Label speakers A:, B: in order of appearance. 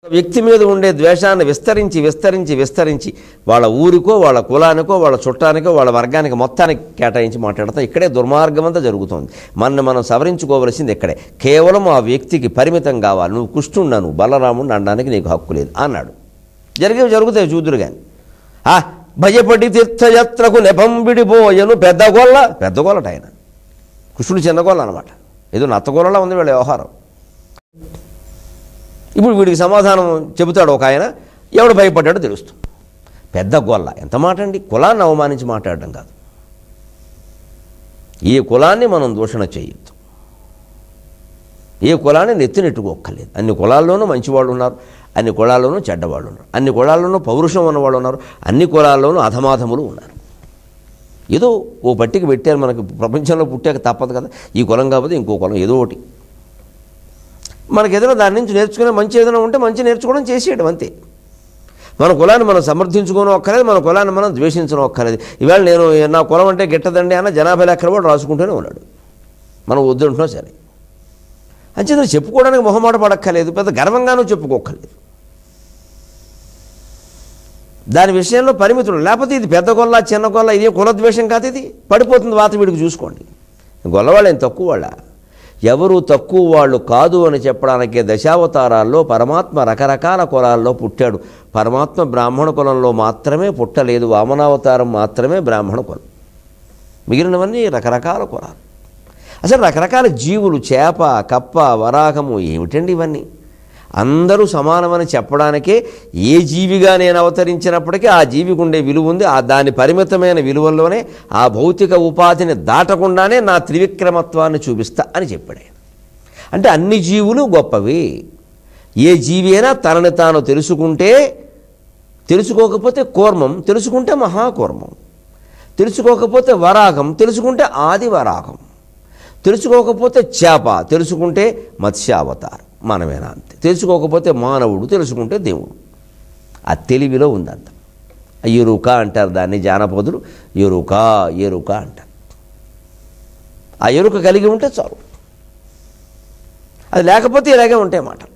A: వ్యక్తి మీద ఉండే ద్వేషాన్ని విస్తరించి విస్తరించి విస్తరించి వాళ్ళ ఊరికో వాళ్ళ కులానికో వాళ్ళ చుట్టానికో వాళ్ళ వర్గానికి మొత్తానికి కేటాయించి మాట్లాడతాం ఇక్కడే దుర్మార్గం అంతా జరుగుతోంది మనల్ని మనం సవరించుకోవలసింది ఇక్కడే కేవలం ఆ వ్యక్తికి పరిమితం కావాలి నువ్వు కుష్టుండా నువ్వు బలరాముడిని అనడానికి నీకు హక్కు లేదు అన్నాడు జరిగేవి జరుగుతాయి చూదురు కానీ ఆ భయపడి తీర్థయాత్రకు నెపం విడిపోయను పెద్ద గొల్ల పెద్ద గొల్లట ఆయన కృష్ణుడు చిన్నగొల్ల అనమాట ఏదో నత్తగొల్లలా ఉంది వీళ్ళ వ్యవహారం ఇప్పుడు వీడికి సమాధానం చెబుతాడు ఒక ఆయన ఎవడు భయపడ్డాడో తెలుస్తుంది పెద్ద గొల్ల ఎంత మాట అండి కులాన్ని అవమానించి మాట్లాడడం కాదు ఈ కులాన్ని మనం దూషణ చేయొద్దు ఏ కులాన్ని నెత్తినెట్టుకోక్కర్లేదు అన్ని కులాల్లోనూ మంచివాళ్ళు ఉన్నారు అన్ని కులాల్లోనూ చెడ్డవాళ్ళు ఉన్నారు అన్ని కులాల్లోనూ పౌరుషం ఉన్నవాళ్ళు ఉన్నారు అన్ని కులాల్లోనూ అధమాధములు ఉన్నారు ఏదో ఓ పట్టికి పెట్టారు మనకి ప్రపంచంలో పుట్టాక తప్పదు కదా ఈ కులం కాకపోతే ఇంకో కులం ఏదో ఒకటి మనకి ఏదైనా దాని నుంచి నేర్చుకునే మంచి ఏదైనా ఉంటే మంచి నేర్చుకోవడం చేసేయడం అంతే మన కులాన్ని మనం సమర్థించుకోవడం ఒక్కలేదు మన కులాన్ని మనం ద్వేషించడం ఒక్కలేదు ఇవాళ నేను నా కులం అంటే గిట్టదండి అన్న జనాభా లెక్కల కూడా రాసుకుంటూనే ఉన్నాడు మనం వద్దంటున్నా సరే అంచేత చెప్పుకోవడానికి మొహమాట పడక్కర్లేదు పెద్ద గర్వంగానూ చెప్పుకోక్కర్లేదు దాని విషయంలో పరిమితులు లేకపోతే ఇది పెద్ద గొల్ల చిన్న గొల్ల ఇది కులద్వేషం కాదు ఇది పడిపోతుంది వాత వీడికి చూసుకోండి గొల్లవాళ్ళు ఏం తక్కువ వాళ్ళ ఎవరు తక్కువ వాళ్ళు కాదు అని చెప్పడానికే దశావతారాల్లో పరమాత్మ రకరకాల కులాల్లో పుట్టాడు పరమాత్మ బ్రాహ్మణ కులంలో మాత్రమే పుట్టలేదు వామనావతారం మాత్రమే బ్రాహ్మణ కులం మిగిలినవన్నీ రకరకాల కులాలు అసలు రకరకాల జీవులు చేప కప్ప వరాహము ఏమిటండి ఇవన్నీ అందరూ సమానమని చెప్పడానికే ఏ జీవిగా నేను అవతరించినప్పటికీ ఆ జీవికి ఉండే విలువ ఉంది ఆ దాని పరిమితమైన విలువల్లోనే ఆ భౌతిక ఉపాధిని దాటకుండానే నా త్రివిక్రమత్వాన్ని చూపిస్తా అని చెప్పాడు ఆయన. అంటే అన్ని జీవులు గొప్పవి ఏ జీవి అయినా తనని తాను తెలుసుకుంటే తెలుసుకోకపోతే కూర్మం తెలుసుకుంటే మహాకూర్మం తెలుసుకోకపోతే వరాగం తెలుసుకుంటే ఆది వరాగం తెలుసుకోకపోతే చేప తెలుసుకుంటే మత్స్యావతారం మనమేనా అంతే తెలుసుకోకపోతే మానవుడు తెలుసుకుంటే దేవుడు ఆ తెలివిలో ఉందంత ఎరుక అంటారు దాన్ని జానపదులు ఎరుక ఎరుక అంటారు ఆ ఎరుక కలిగి ఉంటే చాలు అది లేకపోతే ఇలాగే ఉంటాయి మాట